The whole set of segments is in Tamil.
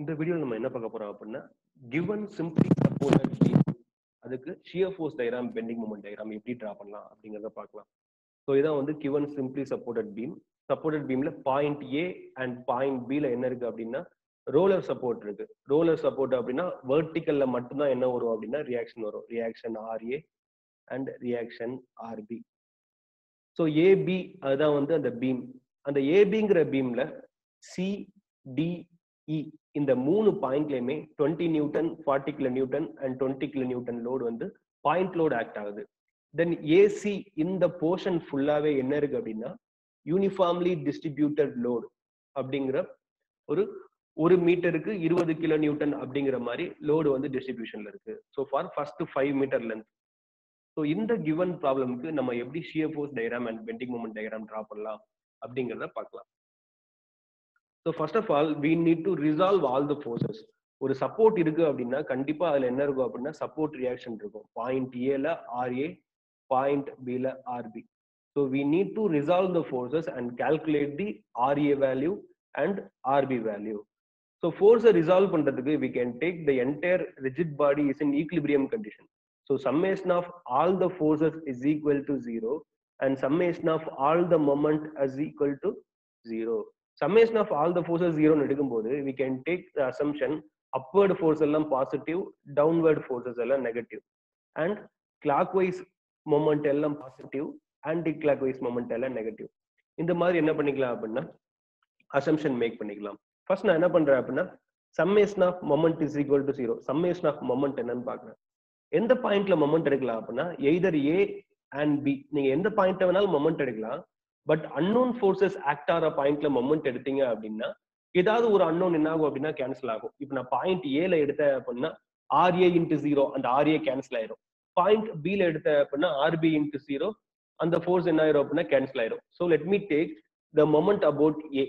இந்த வீடியோல நம்ம என்ன பார்க்க போறோம் அப்படின்னா கிவன் சிம்பிளி சப்போர்ட்டட் பீம் அதுக்கு shear force diagram bending moment diagram எப்படி டிரா பண்ணலாம் அப்படிங்கறத பார்க்கலாம் ஸோ இதான் வந்து given simply supported beam supported பீம்ல பாயிண்ட் ஏ அண்ட் பாயிண்ட் பில என்ன இருக்கு அப்படின்னா ரோலர் சப்போர்ட் இருக்கு ரோலர் சப்போர்ட் அப்படின்னா வெர்டிக்கல்ல மட்டும்தான் என்ன வரும் அப்படின்னா ரியாக்ஷன் வரும் reaction RA and reaction RB so AB அதுதான் வந்து அந்த பீம் அந்த ஏபிங்கிற பீம்ல சி டி இ இந்த மூணு பாயிண்ட்லயுமே twenty newton forty kilo newton and twenty kilo newton load வந்து பாயிண்ட் லோடு ஆக்ட் ஆகுது தென் ஏசி இந்த போர்ஷன் ஃபுல்லாவே என்ன இருக்கு அப்படின்னா யூனிஃபார்ம்லி டிஸ்ட்ரிபியூட்டட் லோடு அப்படிங்கிற ஒரு ஒரு மீட்டருக்கு இருபது கிலோ நியூட்டன் அப்படிங்கிற மாதிரி லோடு வந்து டிஸ்ட்ரிபியூஷன்ல இருக்கு so far first five metre length so இந்த கிவன் ப்ராப்ளம்க்கு நம்ம எப்படி shear force diagram and bending moment diagram draw பண்ணலாம் அப்படிங்கிறத பார்க்கலாம் so first of all we need to resolve all the forces ஒரு சப்போர்ட் இருக்கு அப்படின்னா கண்டிப்பா அதுல என்ன இருக்கும் அப்படின்னா சப்போர்ட் ரியாக்ஷன் இருக்கும் பாயிண்ட் ஏல ஆர்ஏ பாயிண்ட் பில RB so we need to resolve the forces and calculate the RA value and RB value so ஃபோர்ஸை ரிசால்வ் பண்றதுக்கு we can take the entire rigid body is in equilibrium condition so summation of all the forces is equal to zero and summation of all the moment is equal to zero summation of all the forces ஜீரோன்னு எடுக்கும்போது we can take the assumption upward force எல்லாம் பாசிட்டிவ் டவுன்வர்ட் ஃபோர்ஸஸ் எல்லாம் negative and clock wise moment எல்லாம் positive clock wise moment எல்லாம் நெகட்டிவ் இந்த மாதிரி என்ன பண்ணிக்கலாம் அப்படின்னா அசம்ஷன் மேக் பண்ணிக்கலாம் ஃபர்ஸ்ட் நான் என்ன பண்றேன் அப்படின்னா summation of moment is equal to zero summation of moment என்னன்னு பாக்குறேன் எந்த பாயிண்ட்ல மொமெண்ட் எடுக்கலாம் அப்படின்னா எய்தர் ஏ அண்ட் பி நீங்க எந்த பாயிண்ட்ல வேணாலும் மொமெண்ட் எடுக்கலாம் பட் அன்னோன் ஃபோர்ஸஸ் ஆக்ட் ஆகிற பாயிண்ட்ல மொமெண்ட் எடுத்தீங்க அப்படின்னா ஏதாவது ஒரு அன்னோன் என்ன ஆகும் அப்படின்னா கேன்சல் ஆகும் இப்போ நான் பாயிண்ட் ஏல எடுத்தேன் அப்படின்னா ஆர்ஏ இன்ட்டு ஜீரோ அந்த ஆர்ஏ கேன்சல் ஆயிரும் பாயிண்ட் பில எடுத்தேன் அப்படின்னா ஆர்பி இன்ட்டு ஜீரோ அந்த ஃபோர்ஸ் என்ன ஆயிரும் அப்படின்னா கேன்சல் ஆயிரும் so let me take the moment about A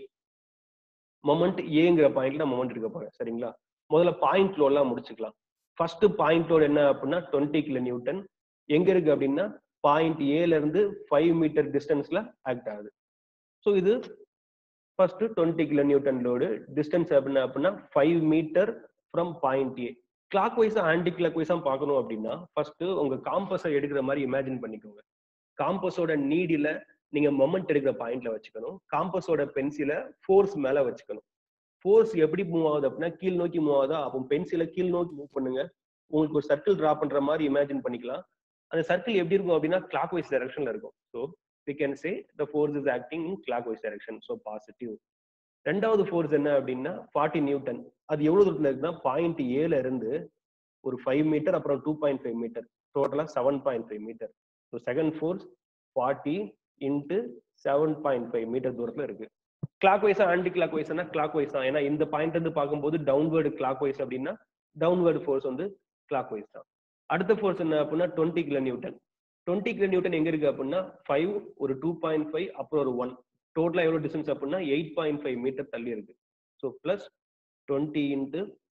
moment ஏங்கிற பாயிண்ட்ல நான் மொமெண்ட் எடுக்க போறேன் சரிங்களா முதல்ல பாயிண்ட் லோட்லாம் முடிச்சுக்கலாம் ஃபர்ஸ்ட் பாயிண்ட் லோட் என்ன அப்படின்னா டுவெண்ட்டி கிலோ நியூட்டன் எங்க இருக்கு அப்படின்னா பாயிண்ட் ஏல இருந்து ஃபைவ் மீட்டர் டிஸ்டன்ஸ்ல ஆக்ட் ஆகுது ஸோ இது first twenty kilo newton load distance அப்படின்னா அப்படின்னா five metre from point A கிளாக் வைஸா ஆன்டி கிளாக் வைஸா பார்க்கணும் அப்படின்னா ஃபர்ஸ்ட் உங்க காம்பஸை எடுக்கிற மாதிரி இமேஜின் பண்ணிக்கோங்க காம்பஸோட நீடில நீங்க மொமெண்ட் எடுக்கிற பாயிண்ட்ல வச்சுக்கணும் காம்பஸோட பென்சிலை ஃபோர்ஸ் மேல வச்சுக்கணும் ஃபோர்ஸ் எப்படி மூவ் ஆகுது அப்படின்னா கீழ் நோக்கி மூவ் ஆகுதா அப்போ பென்சிலை கீழ் நோக்கி மூவ் பண்ணுங்க உங்களுக்கு ஒரு சர்க்கிள் டிரா பண்ற மாதிரி இமேஜின் பண்ணிக்கலாம் அந்த சர்க்கிள் எப்படி இருக்கும் அப்படின்னா கிளாக் வைஸ் டைரக்ஷன்ல இருக்கும் so we can say the force is acting in clock wise direction so positive ரெண்டாவது ஃபோர்ஸ் என்ன அப்படின்னா ஃபார்ட்டி நியூட்டன் அது எவ்வளவு தூரத்துல இருக்குன்னா பாயிண்ட் ஏல இருந்து ஒரு ஃபைவ் மீட்டர் அப்புறம் டூ பாயிண்ட் ஃபைவ் மீட்டர் டோட்டலா seven point five metre so second force forty into seven point five metre தூரத்துல இருக்கு கிளாக் வைஸா ஆன்டி கிளாக் வைஸ்னா கிளாக் வைஸ் தான் ஏன்னா இந்த பாயிண்ட் இருந்து பார்க்கும்போது டவுன்வர்டு கிளாக் வைஸ் அப்படின்னா டவுன்வர்டு ஃபோர்ஸ் வந்து கிளாக் வைஸ் தான் அடுத்த ஃபோர்ஸ் என்ன அப்படின்னா twenty kilo newton twenty kilo newton எங்க இருக்கு அப்படின்னா ஃபைவ் ஒரு டூ பாயிண்ட் ஃபைவ் அப்புறம் ஒரு ஒன் டோட்டலா எவ்வளவு டிஸ்டன்ஸ் அப்படின்னா எயிட் பாயிண்ட் ஃபைவ் மீட்டர் தள்ளி இருக்கு so plus twenty into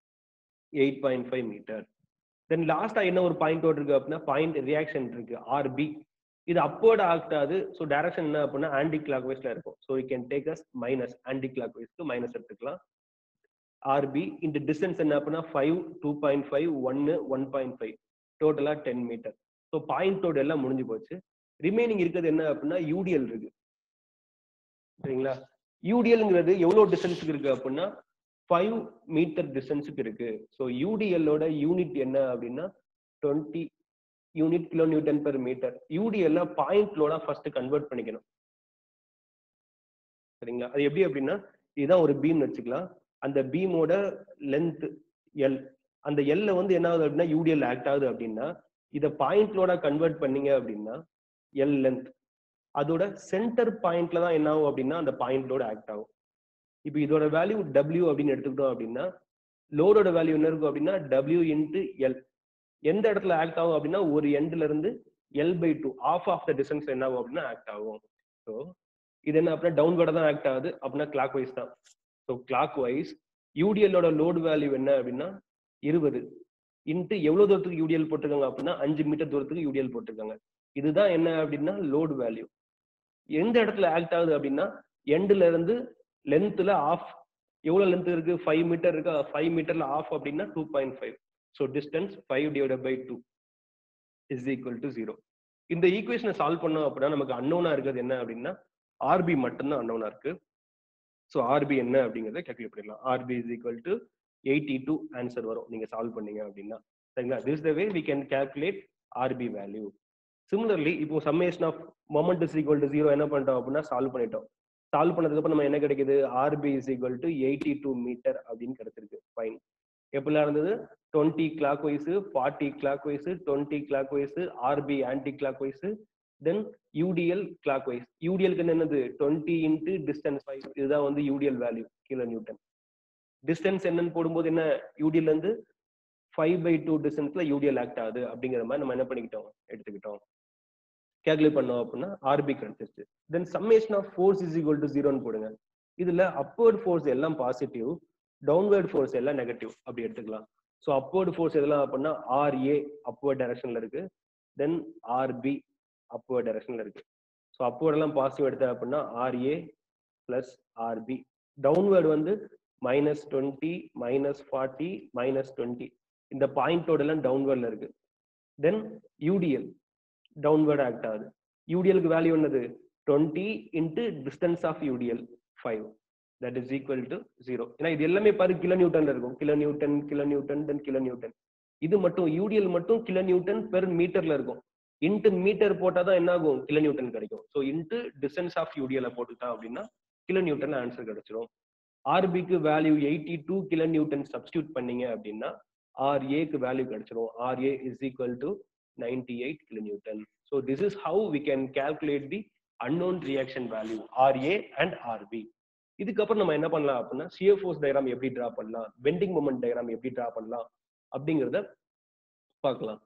eight point five metre then லாஸ்டா என்ன ஒரு பாயிண்ட் ஓட் இருக்கு அப்படின்னா பாயிண்ட் ரியாக்ஷன் இருக்கு ஆர்பி இது அப்போர்ட் ஆகாது ஸோ டைரக்ஷன் என்ன அப்படின்னா ஆன்டி கிளாக் வைஸ்ல இருக்கும் so you can take as minus ஆன்டி கிளாக் வைஸ்க்கு மைனஸ் எடுத்துக்கலாம் ஆர்பி இந்த டிஸ்டன்ஸ் என்ன அப்படின்னா ஃபைவ் டூ பாயிண்ட் ஃபைவ் ஒன்னு ஒன் பாயிண்ட் ஃபைவ் டோட்டலா ten metre so point load எல்லாம் முடிஞ்சு போச்சு ரிமைனிங் இருக்கிறது என்ன அப்படின்னா யூடிஎல் இருக்கு சரிங்களா யூடிஎல்ங்கிறது எவ்வளவு டிஸ்டன்ஸுக்கு இருக்கு அப்படின்னா ஃபைவ் மீட்டர் டிஸ்டன்ஸுக்கு இருக்கு ஸோ யூடிஎல்லோட யூனிட் என்ன அப்படின்னா twenty unit kilo newton per metre யூடிஎல்ல பாயிண்ட் லோடா ஃபர்ஸ்ட் கன்வெர்ட் பண்ணிக்கணும் சரிங்களா அது எப்படி அப்படின்னா இதுதான் ஒரு பீம் வச்சுக்கலாம் அந்த பீமோட லென்த் எல் அந்த எல்ல வந்து என்ன ஆகுது அப்படின்னா யூடிஎல் ஆக்ட் ஆகுது அப்படின்னா இதை பாயிண்ட் லோடா கன்வெர்ட் பண்ணீங்க அப்படின்னா எல் லென்த் அதோட சென்டர் பாயிண்ட்ல தான் என்ன ஆகும் அப்படின்னா அந்த பாயிண்ட் லோட ஆக்ட் ஆகும் இப்போ இதோட வேல்யூ டபிள்யூ அப்படின்னு எடுத்துக்கிட்டோம் அப்படின்னா லோடோட வேல்யூ என்ன இருக்கும் அப்படின்னா டபிள்யூ இன்ட்டு எல் எந்த இடத்துல ஆக்ட் ஆகும் அப்படின்னா ஒரு எண்ட்ல இருந்து L by two half of the distance என்ன ஆகும் அப்படின்னா ஆக்ட் ஆகும் ஸோ இது என்ன அப்படின்னா டவுன்வர்டா தான் ஆக்ட் ஆகுது அப்படின்னா கிளாக் வைஸ் தான் ஸோ கிளாக் வைஸ் யூடிஎல்லோட லோடு வேல்யூ என்ன அப்படின்னா இருபது இன்ட்டு எவ்வளவு தூரத்துக்கு யூடிஎல் போட்டிருக்காங்க அப்படின்னா அஞ்சு மீட்டர் தூரத்துக்கு யூடிஎல் போட்டிருக்காங்க இதுதான் என்ன அப்படின்னா லோடு வேல்யூ எந்த இடத்துல ஆக்ட் ஆகுது அப்படின்னா எண்ட்ல இருந்து லென்த்ல ஆஃப் எவ்வளவு லென்த் இருக்கு ஃபைவ் மீட்டர் இருக்கா ஃபைவ் மீட்டர்ல ஆஃப் அப்படின்னா two point five so distance five divide by two is equal to zero இந்த ஈக்குவேஷனை சால்வ் பண்ணோம் அப்படின்னா நமக்கு அன்னோனா இருக்கிறது என்ன அப்படின்னா ஆர்பி மட்டும்தான் அன்னோனா இருக்கு ஸோ ஆர்பி என்ன அப்படிங்கறத கேல்குலேட் பண்ணிடலாம் RB is equal to eighty two answer வரும் நீங்க சால்வ் பண்ணீங்க அப்படின்னா சரிங்களா this the way we can calculate RB value similarly இப்போ summation of moment is equal to zero என்ன பண்ணிட்டோம் அப்படின்னா சால்வ் பண்ணிட்டோம் சால்வ் பண்ணதுக்கு அப்புறம் நம்ம என்ன கிடைக்குது RB is equal to eighty two metre அப்படின்னு கிடைச்சிருக்கு ஃபைன் எப்படிலாம் இருந்தது twenty clockwise forty clockwise twenty clockwise RB anticlockwise then UDL clockwise யூடிஎல்க்கு என்னது டுவெண்ட்டி இன்ட்டு டிஸ்டன்ஸ் ஃபைவ் இதுதான் வந்து UDL value kilo newton distance என்னன்னு போடும்போது என்ன யூடிஎல் இருந்து ஃபைவ் பை டூ டிஸ்டன்ஸ்ல யூடிஎல் ஆக்ட் ஆகுது அப்படிங்கிற மாதிரி நம்ம என்ன பண்ணிக்கிட்டோம் எடுத்துக்கிட்டோம் கேல்குலேட் பண்ணோம் அப்படின்னா ஆர்பி கிடைச்சிருச்சு then summation of force is equal to ஜீரோன்னு போடுங்க இதுல அப்வர்ட் ஃபோர்ஸ் எல்லாம் பாசிட்டிவ் டவுன்வர்ட் ஃபோர்ஸ் எல்லாம் நெகட்டிவ் அப்படி எடுத்துக்கலாம் ஸோ அப்வர்ட் ஃபோர்ஸ் எதெல்லாம் அப்படின்னா ஆர்ஏ அப்வர்ட் டைரக்ஷன்ல இருக்கு தென் ஆர்பி அப்வர்ட் டைரக்ஷன்ல இருக்கு ஸோ அப்வர்ட் எல்லாம் பாசிட்டிவ் எடுத்த அப்படின்னா ஆர்ஏ பிளஸ் ஆர்பி டவுன்வர்டு வந்து minus twenty minus forty minus twenty இந்த பாயிண்டோட எல்லாம் டவுன்வர்ட்ல இருக்கு தென் யூடிஎல் டவுன்வர்ட் ஆக்ட் ஆகுது யூடிஎலுக்கு வேல்யூ என்னது twenty into distance of UDL five that is equal to zero ஏன்னா இது எல்லாமே பாரு கிலோ நியூட்டன்ல இருக்கும் kilo newton kilo newton then kilo newton இது மட்டும் யூடிஎல் மட்டும் கிலோ நியூட்டன் பெர் மீட்டர்ல இருக்கும் இன்ட்டு மீட்டர் போட்டாதான் என்ன ஆகும் கிலோ நியூட்டன் கிடைக்கும் so into distance of UDL போட்டுட்டா அப்படின்னா கிலோ நியூட்டன் ஆன்சர் கிடைச்சிரும் ஆர்பிக்கு value eighty two kilo newton substitute பண்ணீங்க அப்படின்னா ஆர்ஏக்கு வேல்யூ கிடைச்சிரும் RA is equal to ninety eight kilo newton so this is how we can calculate the unknown reaction value RA and RB இதுக்கப்புறம் நம்ம என்ன பண்ணலாம் அப்படின்னா சிஎஃப் ஃபோர்ஸ் டயக்ராம் எப்படி டிரா பண்ணலாம் பெண்டிங் மூமெண்ட் டயக்ராம் எப்படி டிரா பண்ணலாம் அப்படிங்கிறத பார்க்கலாம்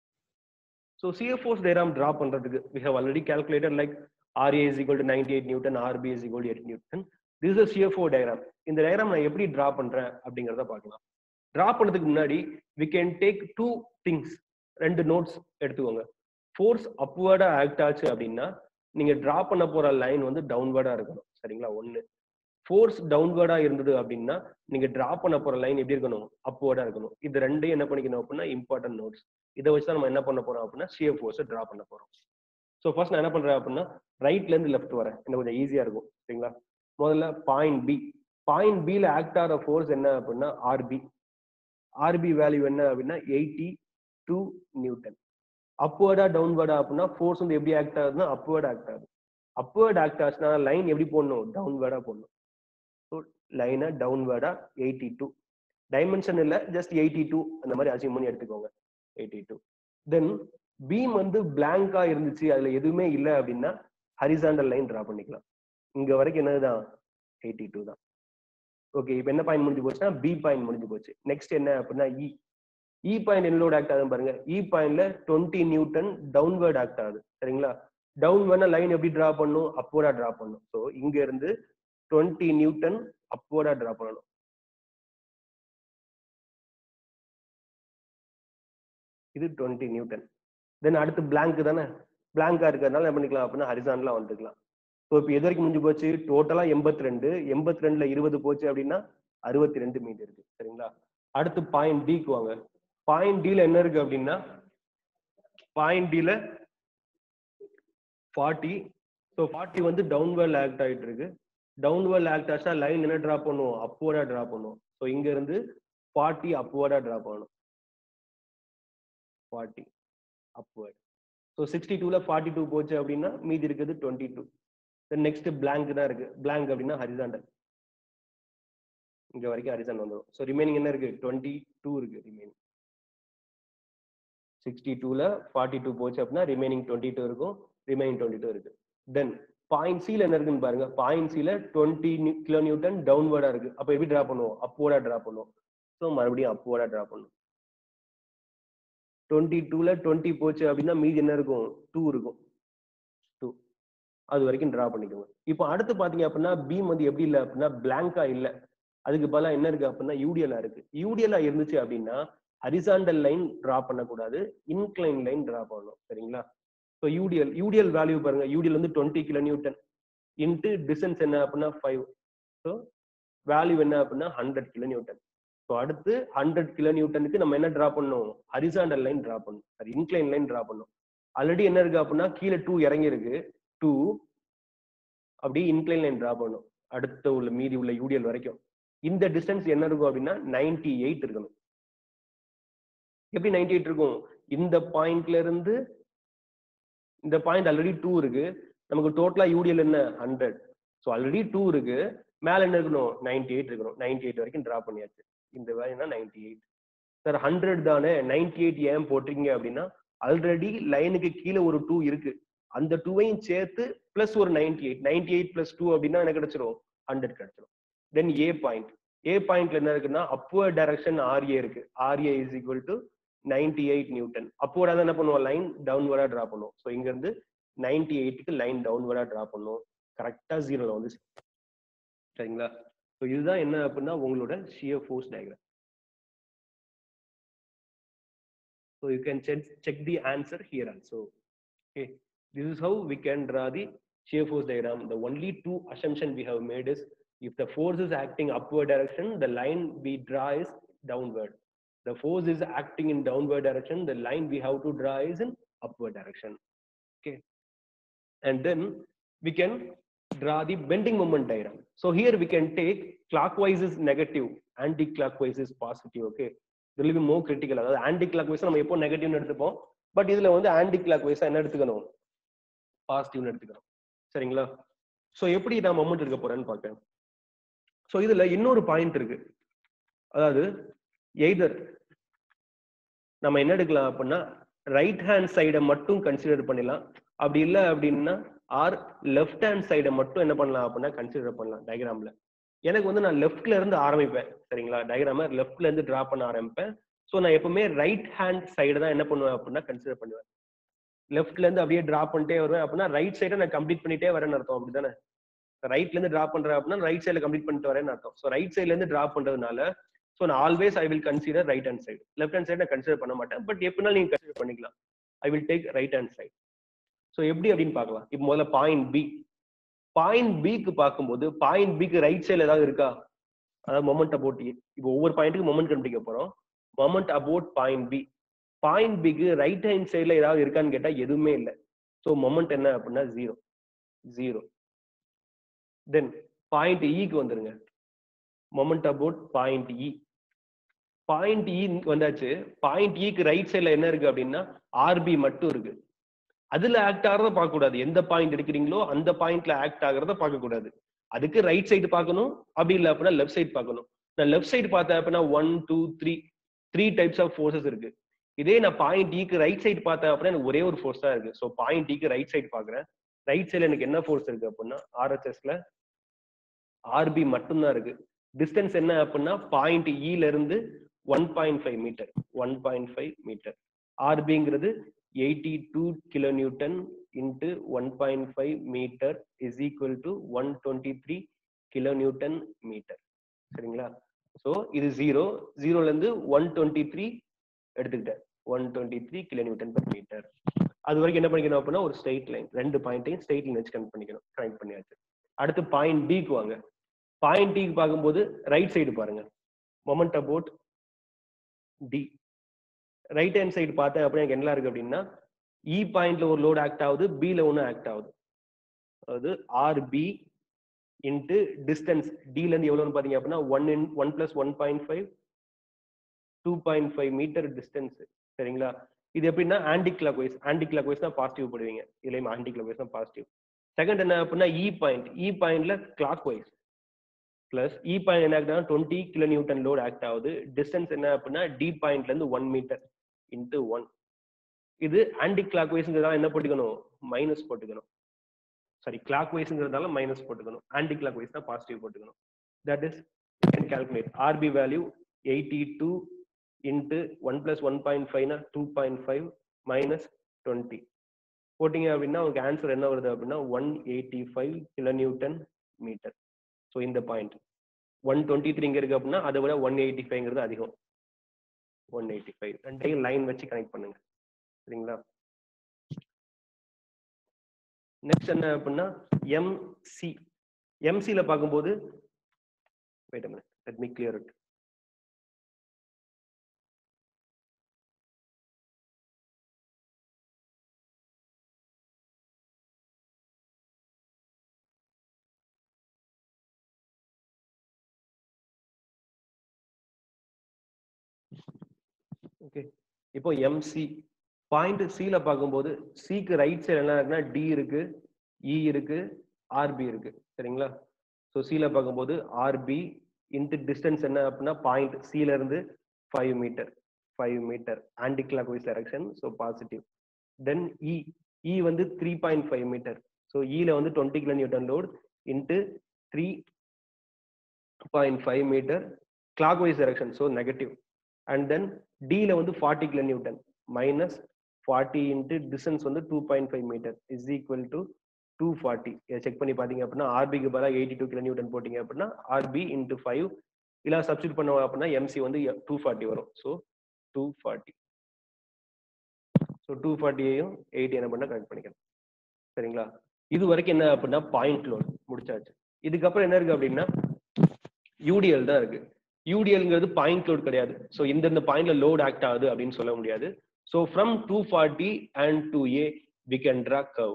so SF force diagram draw பண்றதுக்கு we have already calculated like RA is equal to ninety eight newton RB is equal to eight newton this is சிஎஃப்ஓ டயக்ராம் இந்த டயக்ராம் நான் எப்படி டிரா பண்றேன் அப்படிங்கிறத பார்க்கலாம் டிரா பண்ணதுக்கு முன்னாடி we can take two things ரெண்டு நோட்ஸ் எடுத்துக்கோங்க ஃபோர்ஸ் அப்வர்டா ஆக்ட் ஆச்சு அப்படின்னா நீங்க டிரா பண்ண போற லைன் வந்து டவுன்வர்டா இருக்கணும் சரிங்களா ஒன்னு ஃபோர்ஸ் டவுன்வர்டா இருந்தது அப்படின்னா நீங்க டிரா பண்ண போற லைன் எப்படி இருக்கணும் அப்வர்டா இருக்கணும் இது ரெண்டையும் என்ன பண்ணிக்கணும் அப்படின்னா இம்பார்ட்டன்ட் நோட்ஸ் இதை வச்சு தான் நம்ம என்ன பண்ண போறோம் அப்படின்னா சிஎஃப் ஃபோர்ஸ் டிரா பண்ண போறோம் ஸோ ஃபர்ஸ்ட் நான் என்ன பண்றேன் அப்படின்னா ரைட்ல இருந்து லெஃப்ட் வரேன் எனக்கு கொஞ்சம் ஈஸியா இருக்கும் சரிங்களா முதல்ல பாயிண்ட் பி பாயிண்ட் பில ஆக்ட் ஆகிற ஃபோர்ஸ் என்ன அப்படின்னா ஆர்பி ஆர்பி வேல்யூ என்ன அப்படின்னா எயிட்டி டூ நியூட்டன் அப்வர்டா டவுன்வர்டா அப்படின்னா ஃபோர்ஸ் வந்து எப்படி ஆக்ட் ஆகுதுன்னா அப்வர்ட் ஆக்ட் ஆகுது அப்வர்ட் ஆக்ட் ஆச்சுன்னா லைன் எப்படி போடணும் டவுன்வர்டா போடணும் ஸோ லைனை டவுன்வர்டா எயிட்டி டூ டைமென்ஷன் இல்லை ஜஸ்ட் எயிட்டி டூ அந்த மாதிரி அச்சீவ் பண்ணி எடுத்துக்கோங்க எயிட்டி டூ தென் பீம் வந்து பிளாங்கா இருந்துச்சு அதுல எதுவுமே இல்லை அப்படின்னா ஹரிசாண்டல் லைன் டிரா பண்ணிக்கலாம் இங்க வரைக்கும் என்னதுதான் எயிட்டி டூ தான் ஓகே இப்போ என்ன பாயிண்ட் முடிஞ்சு போச்சுன்னா பி பாயிண்ட் முடிஞ்சு போச்சு நெக்ஸ்ட் என்ன அப்படின்னா இ இ பாயிண்ட் என்னோட ஆக்ட் ஆகுதுன்னு பாருங்க இ பாயிண்ட்ல டுவெண்ட்டி நியூட்டன் டவுன்வர்ட் ஆக்ட் ஆகுது சரிங்களா டவுன்வர்ட்னா லைன் எப்படி டிரா பண்ணும் அப்வர்டா டிரா பண்ணும் ஸோ இங்க இருந்து டுவெண்ட்டி நியூட்டன் அப்வர்டா டிரா பண்ணணும் இது டுவெண்ட்டி நியூட்டன் தென் அடுத்து பிளாங்க் தானே பிளாங்கா இருக்கிறதுனால என்ன பண்ணிக்கலாம் அப்படின்னா ஹரிசான்லாம் வந்துக்கலாம் ஸோ இப்போ எது வரைக்கும் முடிஞ்சு போச்சு டோட்டலா எண்பத்தி ரெண்டு எண்பத்தி ரெண்டுல இருபது போச்சு அப்படின்னா அறுபத்தி ரெண்டு மீதி இருக்கு சரிங்களா அடுத்து பாயிண்ட் டிக்கு வாங்க பாயிண்ட் டில என்ன இருக்கு அப்படின்னா பாயிண்ட் டில ஃபார்ட்டி ஸோ ஃபார்ட்டி வந்து டவுன்வர்ல் ஆக்ட் ஆகிட்டு இருக்கு டவுன்வர்ல் ஆக்ட் ஆச்சுன்னா லைன் என்ன டிரா பண்ணுவோம் அப்வர்டா டிரா பண்ணுவோம் ஸோ இங்க இருந்து ஃபார்ட்டி அப்வர்டா டிரா பண்ணணும் ஃபார்ட்டி அப்வர்ட் ஸோ சிக்ஸ்டி டூல ஃபார்ட்டி டூ போச்சு அப்படின்னா மீதி இருக்குது twenty two then next blank தான் இருக்கு பிளாங்க் அப்படின்னா ஹரிசாண்டல் இங்க வரைக்கும் ஹரிசான் வந்துடும் ஸோ ரிமைனிங் என்ன இருக்கு டுவெண்ட்டி டூ இருக்கு ரிமைனிங் சிக்ஸ்டி டூல ஃபார்ட்டி டூ போச்சு அப்படின்னா ரிமைனிங் டுவெண்ட்டி டூ இருக்கும் ரிமைனிங் டுவெண்ட்டி டூ இருக்கு தென் பாயிண்ட் சில என்ன இருக்குன்னு பாருங்க பாயிண்ட் சில டுவெண்ட்டி கிலோ நியூட்டன் டவுன்வர்டா இருக்கு அப்போ எப்படி டிரா பண்ணுவோம் அப்வர்டா டிரா பண்ணுவோம் ஸோ மறுபடியும் அப்வர்டா டிரா பண்ணும் டுவெண்ட்டி டூல டுவெண்ட்டி போச்சு அப்படின்னா மீதி என்ன இருக்கும் டூ இருக்கும் டூ அது வரைக்கும் டிரா பண்ணிக்கோங்க இப்போ அடுத்து பாத்தீங்க அப்படின்னா பீம் வந்து எப்படி இல்லை அப்படின்னா பிளாங்கா இல்லை அதுக்கு பதிலாக என்ன இருக்கு அப்படின்னா யூடிஎலா இருக்கு யூடிஎலா இருந்துச்சு அப்படின்னா ஹரிசாண்டல் லைன் டிரா பண்ணக்கூடாது இன்க்ளைன் லைன் டிரா பண்ணணும் சரிங்களா ஸோ யூடிஎல் யூடிஎல் வேல்யூ பாருங்க யூடிஎல் வந்து twenty kilo newton into distance என்ன அப்படின்னா ஃபைவ் ஸோ வேல்யூ என்ன அப்படின்னா ஹண்ட்ரட் கிலோ நியூட்டன் ஸோ அடுத்து ஹண்ட்ரட் கிலோ நியூட்டனுக்கு நம்ம என்ன டிரா பண்ணணும் ஹரிசாண்டல் லைன் டிரா பண்ணணும் சாரி இன்க்ளைன் லைன் டிரா பண்ணணும் ஆல்ரெடி என்ன இருக்கு அப்படின்னா கீழே டூ இறங்கி இருக்கு டூ அப்படி இன்க்ளைன் லைன் டிரா பண்ணும் அடுத்த உள்ள மீதி உள்ள யூடிஎல் வரைக்கும் இந்த டிஸ்டன்ஸ் என்ன இருக்கும் அப்படின்னா நைன்டி எயிட் இருக்கணும் எப்படி நைன்டி எயிட் இருக்கும் இந்த பாயிண்ட்ல இருந்து இந்த பாயிண்ட் ஆல்ரெடி டூ இருக்கு நமக்கு டோட்டலா யூடிஎல் என்ன ஹண்ட்ரட் ஸோ ஆல்ரெடி டூ இருக்கு மேல என்ன இருக்கணும் நைன்டி எயிட் இருக்கணும் நைன்டி எயிட் வரைக்கும் டிரா பண்ணியாச்சு இந்த வேலைனா நைன்டி எயிட் சார் ஹண்ட்ரட் தானே நைன்டி எயிட் ஏன் போட்டிருக்கீங்க அப்படின்னா ஆல்ரெடி லைனுக்கு கீழே ஒரு டூ இருக்கு அந்த டூவையும் சேர்த்து பிளஸ் ஒரு ninety eight ninety eight plus two அப்படின்னா என்ன கிடைச்சிரும் ஹண்ட்ரட் கிடைச்சிரும் தென் ஏ பாயிண்ட் ஏ பாயிண்ட்ல என்ன இருக்குன்னா அப்வர்ட் டைரக்ஷன் ஆர்ஏ இருக்கு RA is equal to ninety eight newton அப்வர்டா தான் என்ன பண்ணுவோம் லைன் டவுன்வர்டா டிரா பண்ணுவோம் ஸோ இங்க இருந்து நைன்டி எயிட்டுக்கு லைன் டவுன்வர்டா டிரா பண்ணுவோம் கரெக்டா ஜீரோல வந்து சரிங்களா ஸோ இதுதான் என்ன அப்படின்னா உங்களோட shear force diagram So you can check, check the answer here also. Okay, this is how we can draw the shear force diagram. The only two assumption we have made is if the force is acting upward direction, the line we draw is downward. The force is acting in downward direction, the line we have to draw is in upward direction. Okay, and then we can draw the bending moment diagram. So here we can take clockwise is negative, anti-clockwise is positive. Okay, இதில் பி மோர் கிரிட்டிக்கல் அதாவது ஆன்டி கிளாக் வைஸ் நம்ம எப்போ நெகட்டிவ்னு எடுத்துப்போம் பட் இதுல வந்து ஆன்டி கிளாக் வைஸா என்ன எடுத்துக்கணும் பாசிட்டிவ்னு எடுத்துக்கணும் சரிங்களா ஸோ எப்படி நான் மொமெண்ட் எடுக்க போறேன்னு பார்க்கேன் ஸோ இதுல இன்னொரு பாயிண்ட் இருக்கு அதாவது எய்தர் நம்ம என்ன எடுக்கலாம் அப்படின்னா ரைட் ஹேண்ட் சைடை மட்டும் கன்சிடர் பண்ணிடலாம் அப்படி இல்லை அப்படின்னா ஆர் லெஃப்ட் ஹேண்ட் சைடை மட்டும் என்ன பண்ணலாம் அப்படின்னா கன்சிடர் பண்ணலாம் டயக்ராம்ல எனக்கு வந்து நான் லெஃப்ட்ல இருந்து ஆரம்பிப்பேன் சரிங்களா டயக்ராம லெஃப்ட்ல இருந்து டிரா பண்ண ஆரம்பிப்பேன் ஸோ நான் எப்பவுமே ரைட் ஹேண்ட் சைடு தான் என்ன பண்ணுவேன் அப்படின்னா கன்சிடர் பண்ணுவேன் லெஃப்ட்ல இருந்து அப்படியே டிரா பண்ணிட்டே வருவேன் அப்படின்னா ரைட் சைடை நான் கம்ப்ளீட் பண்ணிட்டே வரேன்னு அர்த்தம் அப்படிதானே ரைட்ல இருந்து டிரா பண்றேன் அப்படின்னா ரைட் சைடில் கம்ப்ளீட் பண்ணிட்டு வரேன்னு அர்த்தம் ஸோ ரைட் சைட்ல இருந்து டிரா பண்றதுனால ஸோ நான் always I will consider right hand side left hand side நான் கன்சிடர் பண்ண மாட்டேன் பட் எப்படினாலும் நீங்க கன்சிடர் பண்ணிக்கலாம் I will take right hand side so எப்படி அப்படின்னு பார்க்கலாம் இப்போ முதல்ல பாயிண்ட் பி பாயிண்ட் பிக்கு பார்க்கும்போது பாயிண்ட் பிக்கு ரைட் சைடில் ஏதாவது இருக்கா அதாவது மொமெண்ட் அபவுட் இப்போ ஒவ்வொரு பாயிண்ட்டுக்கு மொமெண்ட் கண்டுபிடிக்க போறோம் moment about point B point பிக்கு ரைட் ஹேண்ட் சைடில் ஏதாவது இருக்கான்னு கேட்டா எதுவுமே இல்லை ஸோ மொமெண்ட் என்ன அப்படின்னா ஜீரோ ஜீரோ தென் பாயிண்ட் இக்கு வந்துருங்க moment about point E point E வந்தாச்சு பாயிண்ட் இக்கு ரைட் சைடில் என்ன இருக்கு அப்படின்னா ஆர்பி மட்டும் இருக்கு அதுல ஆக்ட் ஆகிறத பார்க்க கூடாது எந்த பாயிண்ட் எடுக்கிறீங்களோ அந்த பாயிண்ட்ல ஆக்ட் ஆகிறத பார்க்க கூடாது அதுக்கு ரைட் சைடு பார்க்கணும் அப்படி இல்லை அப்படின்னா லெஃப்ட் சைடு பார்க்கணும் நான் லெஃப்ட் சைடு பார்த்தேன் அப்படின்னா one two three three types of forces இருக்கு இதே நான் பாயிண்ட் ஈக்கு ரைட் சைடு பார்த்தேன் அப்படின்னா எனக்கு ஒரே ஒரு ஃபோர்ஸ் தான் இருக்கு ஸோ பாயிண்ட் ஈக்கு ரைட் சைடு பார்க்குறேன் ரைட் சைடில் எனக்கு என்ன ஃபோர்ஸ் இருக்கு அப்படின்னா ஆர்ஹெச்எஸ்ல ஆர்பி மட்டும்தான் இருக்கு டிஸ்டன்ஸ் என்ன அப்படின்னா பாயிண்ட் இல இருந்து one point five metre one point five metre ஆர்பிங்கிறது eighty two kilo newton into one point five metre is equal to one twenty three kilo newton metre சரிங்களா ஸோ இது ஜீரோ ஜீரோலேருந்து ஒன் டுவெண்ட்டி த்ரீ எடுத்துக்கிட்டேன் one twenty three kilo newton per metre அது வரைக்கும் என்ன பண்ணிக்கணும் அப்படின்னா ஒரு ஸ்ட்ரெயிட் லைன் ரெண்டு பாயிண்ட்டையும் ஸ்ட்ரெயிட் லைன் வச்சு கனெக்ட் பண்ணிக்கணும் கனெக்ட் பண்ணியாச்சு அடுத்து பாயிண்ட் டிக்கு வாங்க பாயிண்ட் டிக்கு பார்க்கும்போது ரைட் சைடு பாருங்க moment about D right hand side பார்த்தேன் அப்படின்னா எனக்கு என்ன இருக்கு அப்படின்னா இ பாயிண்ட்ல ஒரு லோடு ஆக்ட் ஆகுது பில ஒன்று ஆக்ட் ஆகுது அதாவது ஆர்பி இன்ட்டு டிஸ்டன்ஸ் டில இருந்து எவ்வளோன்னு பார்த்தீங்க அப்படின்னா one in one plus one point five two point five metre distance சரிங்களா இது எப்படின்னா anticlockwise clock wise தான் பாசிட்டிவ் போடுவீங்க இதுலயும் ஆன்டி கிளாக் வைஸ் தான் பாசிட்டிவ் செகண்ட் என்ன அப்படின்னா இ பாயிண்ட் இ பாயிண்ட்ல clockwise plus E point என்ன ஆகுதுன்னா twenty kilo newton load act ஆகுது டிஸ்டன்ஸ் என்ன அப்படின்னா டி பாயிண்ட்ல இருந்து ஒன் மீட்டர் இன்ட்டு ஒன் இது ஆன்டி கிளாக் வைஸ்ங்கிறதால என்ன போட்டுக்கணும் மைனஸ் போட்டுக்கணும் சாரி கிளாக் வைஸ்ங்கிறதால மைனஸ் போட்டுக்கணும் ஆன்டி கிளாக் வைஸ் தான் பாசிட்டிவ் போட்டுக்கணும் that is can calculate RB value eighty two into one plus one point ஃபைவ்னா two point five minus twenty போட்டிங்க அப்படின்னா உங்களுக்கு ஆன்சர் என்ன வருது அப்படின்னா one eighty five kilo newton metre so இந்த பாயிண்ட் ஒன் டுவெண்ட்டி த்ரீ இங்கே இருக்கு அப்படின்னா அதை விட ஒன் எயிட்டி ஃபைவ்ங்கிறது அதிகம் ஒன் எயிட்டி ஃபைவ் ரெண்டையும் லைன் வச்சு கனெக்ட் பண்ணுங்க சரிங்களா நெக்ஸ்ட் என்ன அப்படின்னா எம்சி எம்சியில் பார்க்கும்போது wait a minute let me clear it okay இப்போ எம்சி பாயிண்ட் சில பார்க்கும்போது சிக்கு ரைட் சைடு என்ன இருக்குன்னா டி இருக்கு இ இருக்கு ஆர்பி இருக்கு சரிங்களா ஸோ சில பார்க்கும்போது ஆர்பி இன்ட்டு டிஸ்டன்ஸ் என்ன அப்படின்னா பாயிண்ட் சில இருந்து five metre five metre clock wise direction so positive then E E வந்து three point five metre so இல வந்து twenty kilo newton load into three point five metre clock wise direction so negative and then டில வந்து forty kilo newton minus forty into distance வந்து two point five metre is equal to two forty இதை செக் பண்ணி பார்த்தீங்க அப்படின்னா ஆர்பிக்கு பதிலாக எயிட்டி டூ கிலோ நியூட்டன் போட்டிங்க அப்படின்னா ஆர்பி இன்ட்டு ஃபைவ் இல்லை சப்ஸ்டியூட் பண்ண அப்படின்னா எம்சி வந்து டூ ஃபார்ட்டி வரும் so two forty so two ஃபார்ட்டியையும் எயிட்டி என்ன பண்ணால் கனெக்ட் பண்ணிக்கணும் சரிங்களா இது வரைக்கும் என்ன அப்படின்னா பாயிண்ட் லோட் முடிச்சாச்சு இதுக்கப்புறம் என்ன இருக்கு அப்படின்னா யூடிஎல் தான் இருக்கு யூடிஎல்ங்கிறது பாயிண்ட் லோட் கிடையாது ஸோ இந்தந்த பாயிண்ட்ல லோட் ஆக்ட் ஆகுது அப்படின்னு சொல்ல முடியாது so from two forty and two A we can draw curve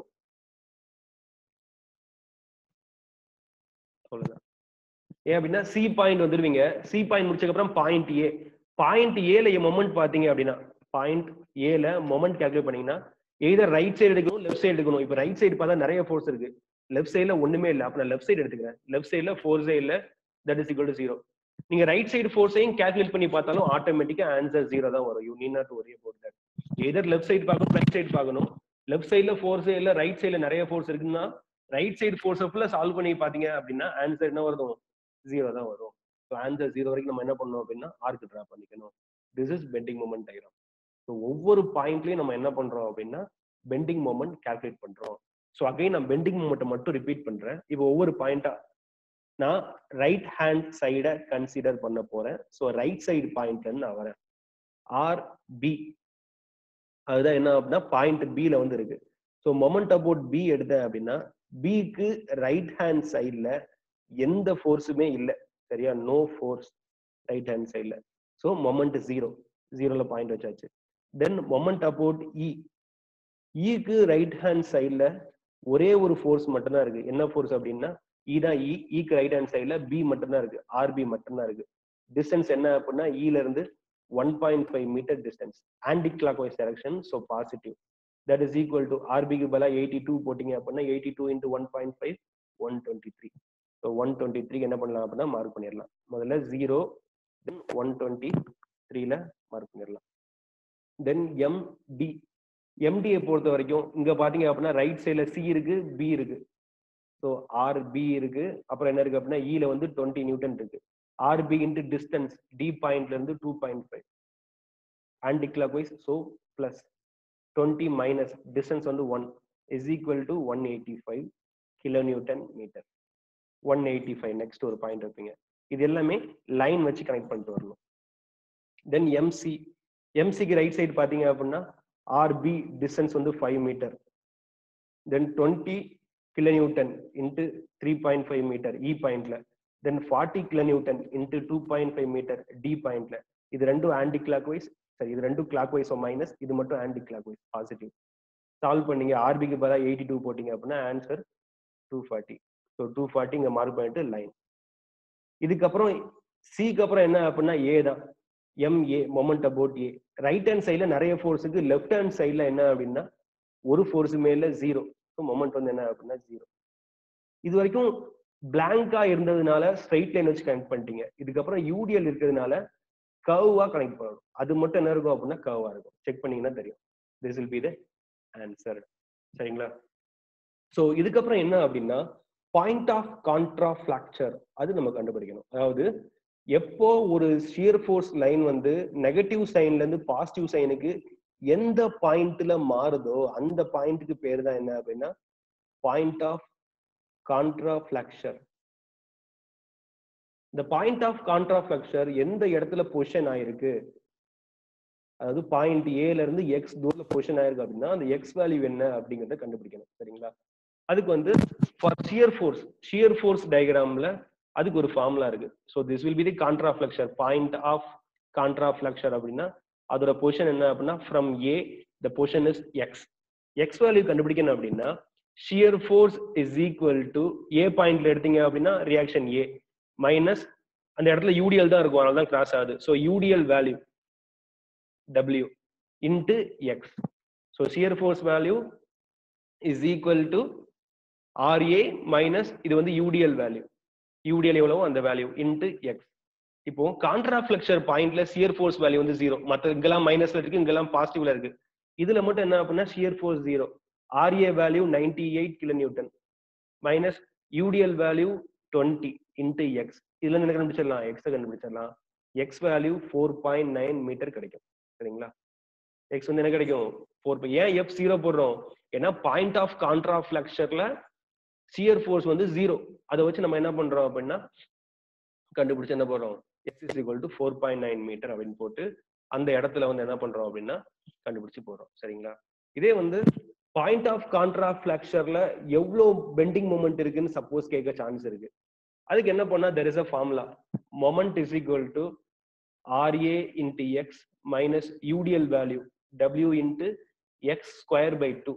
அவ்வளவுதான் ஏன் அப்படின்னா சி பாயிண்ட் வந்துருவீங்க சி பாயிண்ட் முடிச்சதுக்கப்புறம் பாயிண்ட் ஏ பாயிண்ட் ஏல மொமெண்ட் பாத்தீங்க அப்படின்னா பாயிண்ட் ஏல மொமெண்ட் கால்குலேட் பண்ணீங்கன்னா எய்தர் ரைட் சைடு எடுக்கணும் லெஃப்ட் சைடு எடுக்கணும் இப்போ ரைட் சைடு பார்த்தா நிறைய ஃபோர்ஸ் இருக்கு லெஃப்ட் சைடுல ஒண்ணுமே இல்லை அப்ப நான் லெஃப்ட் சைடு எடுத்துக்கிறேன் லெஃப்ட் சைடுல ஃபோர்ஸே இல்லை that is equal to zero நீங்க ரைட் சைடு ஃபோர்ஸையும் கால்குலேட் பண்ணி பார்த்தாலும் ஆட்டோமேட்டிக்கா ஆன்சர் ஜீரோ தான் வரும் you need not worry about that either left side பார்க்கணும் ரைட் சைடு பார்க்கணும் லெஃப்ட் சைடுல ஃபோர்ஸே இல்ல ரைட் சைடுல நிறைய ஃபோர்ஸ் இருக்குன்னா ரைட் சைடு ஃபோர்ஸ் ஃபுல்லா சால்வ் பண்ணி பாத்தீங்க அப்படின்னா ஆன்சர் என்ன வரும் ஜீரோ தான் வரும் ஸோ ஆன்சர் ஜீரோ வரைக்கும் நம்ம என்ன பண்ணணும் அப்படின்னா ஆர்க்கு ட்ரா பண்ணிக்கணும் this is bending moment diagram so ஒவ்வொரு பாயிண்ட்லயும் நம்ம என்ன பண்றோம் அப்படின்னா பெண்டிங் மூமெண்ட் கால்குலேட் பண்றோம் ஸோ அகைன் நான் பெண்டிங் மூமெண்ட்டை மட்டும் ரிப்பீட் பண்றேன் இப்போ ஒவ்வொரு பாயிண்டா நான் ரைட் ஹேண்ட் சைடை கன்சிடர் பண்ண போறேன் ஸோ ரைட் சைடு பாயிண்ட்ல நான் வரேன் ஆர் பி அதுதான் என்ன அப்படின்னா பாயிண்ட் பில வந்து இருக்கு ஸோ மொமெண்ட் அபவுட் பி எடுத்தேன் அப்படின்னா பிக்கு ரைட் ஹேண்ட் சைட்ல எந்த ஃபோர்ஸுமே இல்லை சரியா நோ ஃபோர்ஸ் ரைட் ஹேண்ட் சைட்ல ஸோ மொமெண்ட் ஜீரோ ஜீரோல பாயிண்ட் வச்சாச்சு தென் மொமெண்ட் அபவுட் இ இக்கு ரைட் ஹேண்ட் சைட்ல ஒரே ஒரு ஃபோர்ஸ் மட்டும்தான் இருக்கு என்ன ஃபோர்ஸ் அப்படின்னா இ தான் இ இக்கு ரைட் ஹேண்ட் சைட்ல பி மட்டும்தான் இருக்கு ஆர்பி மட்டும்தான் இருக்கு டிஸ்டன்ஸ் என்ன அப்படின்னா இல இருந்து one point five metre distance clock wise direction so positive that is equal to ஆர்பிக்கு பதிலாக எயிட்டி டூ போட்டிங்க அப்படின்னா eighty two into one point five one twenty three so one twenty three என்ன பண்ணலாம் அப்படின்னா மார்க் பண்ணிடலாம் முதல்ல ஜீரோ தென் ஒன் டுவெண்ட்டி த்ரீல மார்க் பண்ணிடலாம் தென் எம்டி எம்டியை பொறுத்த வரைக்கும் இங்க பாத்தீங்க அப்படின்னா ரைட் சைட்ல சி இருக்கு பி இருக்கு ஸோ ஆர் பி இருக்கு அப்புறம் என்ன இருக்கு அப்படின்னா இல வந்து டுவெண்ட்டி நியூட்டன் இருக்கு ஆர்பி இன்ட்டு டிஸ்டன்ஸ் டி பாயிண்ட்ல இருந்து two point five anticlockwise so plus twenty minus distance வந்து one is equal to one eighty five kilo newton metre one eighty five next ஒரு பாயிண்ட் வைப்பீங்க இது எல்லாமே லைன் வச்சு கனெக்ட் பண்ணிட்டு வரணும் தென் எம்சி எம்சிக்கு ரைட் சைடு பார்த்தீங்க அப்படின்னா ஆர்பி டிஸ்டன்ஸ் வந்து five metre then twenty kilo newton into three point five metre இ பாயிண்ட்ல then forty kilo newton into two point five metre D பாயிண்ட்ல இது ரெண்டும் ஆன்டி கிளாக் வைஸ் சரி இது ரெண்டும் கிளாக் வைஸ் மைனஸ் இது மட்டும் anticlockwise positive solve பண்ணீங்க ஆர்பிக்கு பதிலாக எயிட்டி டூ போட்டிங்க அப்படின்னா answer two forty so two forty இங்கே மார்க் பண்ணிட்டு லைன் இதுக்கப்புறம் சிக்கு அப்புறம் என்ன அப்படின்னா ஏ தான் MA moment about A right hand சைடில் நிறைய ஃபோர்ஸுக்கு லெஃப்ட் ஹேண்ட் சைடில் என்ன அப்படின்னா ஒரு ஃபோர்ஸுமே இல்லை ஜீரோ ஸோ மொமெண்ட் வந்து என்ன அப்படின்னா ஜீரோ இது வரைக்கும் பிளாங்கா இருந்ததுனால ஸ்ட்ரைட் லைன் வச்சு கனெக்ட் பண்ணிட்டீங்க இதுக்கப்புறம் யூடிஎல் இருக்கிறதுனால கர்வா கனெக்ட் பண்ணணும் அது மட்டும் என்ன இருக்கும் அப்படின்னா கர்வா இருக்கும் செக் பண்ணீங்கன்னா தெரியும் this will be the answer சரிங்களா ஸோ இதுக்கப்புறம் என்ன அப்படின்னா பாயிண்ட் ஆஃப் கான்ட்ரா ஃபிளாக்சர் அது நம்ம கண்டுபிடிக்கணும் அதாவது எப்போ ஒரு ஷியர் ஃபோர்ஸ் லைன் வந்து நெகட்டிவ் சைன்ல இருந்து பாசிட்டிவ் சைனுக்கு எந்த பாயிண்ட்ல மாறுதோ அந்த பாயிண்ட்டுக்கு பேர் தான் என்ன அப்படின்னா பாயிண்ட் ஆஃப் கான்ட்ரா ஃபிளாக்சர் இந்த பாயிண்ட் ஆஃப் கான்ட்ரா ஃபிளாக்சர் எந்த இடத்துல பொசிஷன் ஆயிருக்கு அதாவது பாயிண்ட் ஏல இருந்து எக்ஸ் தூரத்துல பொசிஷன் ஆயிருக்கு அப்படின்னா அந்த எக்ஸ் வேல்யூ என்ன அப்படிங்கறத கண்டுபிடிக்கணும் சரிங்களா அதுக்கு வந்து for shear force shear force டயக்ராம்ல அதுக்கு ஒரு ஃபார்முலா இருக்கு so this will be the contraflexure point of contraflexure அப்படின்னா அதோட பொசிஷன் என்ன அப்படின்னா from A the position is X X value கண்டுபிடிக்கணும் அப்படின்னா shear force is equal to A பாயிண்ட்ல எடுத்தீங்க அப்படின்னா ரியாக்ஷன் ஏ மைனஸ் அந்த இடத்துல யூடிஎல் தான் இருக்கும் அதனால தான் கிராஸ் ஆகுது so UDL value W into X so shear force value is equal to RA minus இது வந்து யூடிஎல் வேல்யூ யூடிஎல் எவ்வளவோ அந்த வேல்யூ இன்ட்டு எக்ஸ் இப்போ கான்ட்ரா ஃபிளக்சர் பாயிண்ட்ல சியர் ஃபோர்ஸ் வேல்யூ வந்து ஜீரோ மற்ற இங்கெல்லாம் மைனஸ்ல இருக்கு இங்கெல்லாம் பாசிட்டிவ்ல இருக்கு இதுல மட்டும் என்ன அப்படின்னா shear force zero RA value ninety eight kilo newton minus UDL value twenty into X இதுல இருந்து என்ன கண்டுபிடிச்சிடலாம் எக்ஸ் கண்டுபிடிச்சிடலாம் X value four point nine metre கிடைக்கும் சரிங்களா எக்ஸ் வந்து என்ன கிடைக்கும் ஃபோர் ஏன் எஃப் ஜீரோ போடுறோம் ஏன்னா பாயிண்ட் ஆஃப் கான்ட்ரா ஃபிளக்சர்ல சியர் ஃபோர்ஸ் வந்து ஜீரோ அதை வச்சு நம்ம என்ன பண்றோம் அப்படின்னா கண்டுபிடிச்சு என்ன போடுறோம் X is equal to four point nine metre அப்படின்னு போட்டு அந்த இடத்துல வந்து என்ன பண்றோம் அப்படின்னா கண்டுபிடிச்சு போடுறோம் சரிங்களா இதே வந்து பாயிண்ட் ஆஃப் கான்ட்ரா ஃபிளக்சர்ல எவ்வளோ பெண்டிங் மூமெண்ட் இருக்குன்னு சப்போஸ் கேட்க சான்ஸ் இருக்கு அதுக்கு என்ன பண்ணா there is a formula moment is equal to RA into X minus UDL value W into X square by two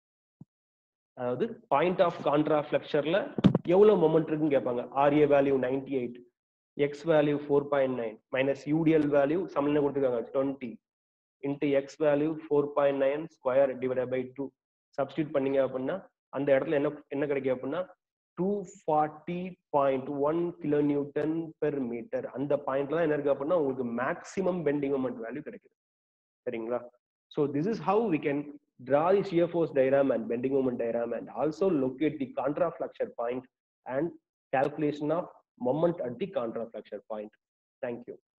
அதாவது பாயிண்ட் ஆஃப் கான்ட்ரா ஃபிளக்சர்ல எவ்வளவு மொமெண்ட் இருக்குன்னு கேட்பாங்க RA value ninety eight X value four point nine minus UDL value சம்ல கொடுத்துருக்காங்க twenty into X value four point nine square divide by two substitute பண்ணீங்க அப்படின்னா அந்த இடத்துல என்ன என்ன கிடைக்கும் அப்படின்னா two forty point one kilo newton per metre அந்த பாயிண்ட்ல தான் என்ன இருக்கு அப்படின்னா உங்களுக்கு மேக்ஸிமம் பெண்டிங் மொமெண்ட் வேல்யூ கிடைக்குது சரிங்களா so this is how we can draw the shear force diagram and bending moment diagram and also locate the contra flexure point and calculation of moment at the contra flexure point. Thank you.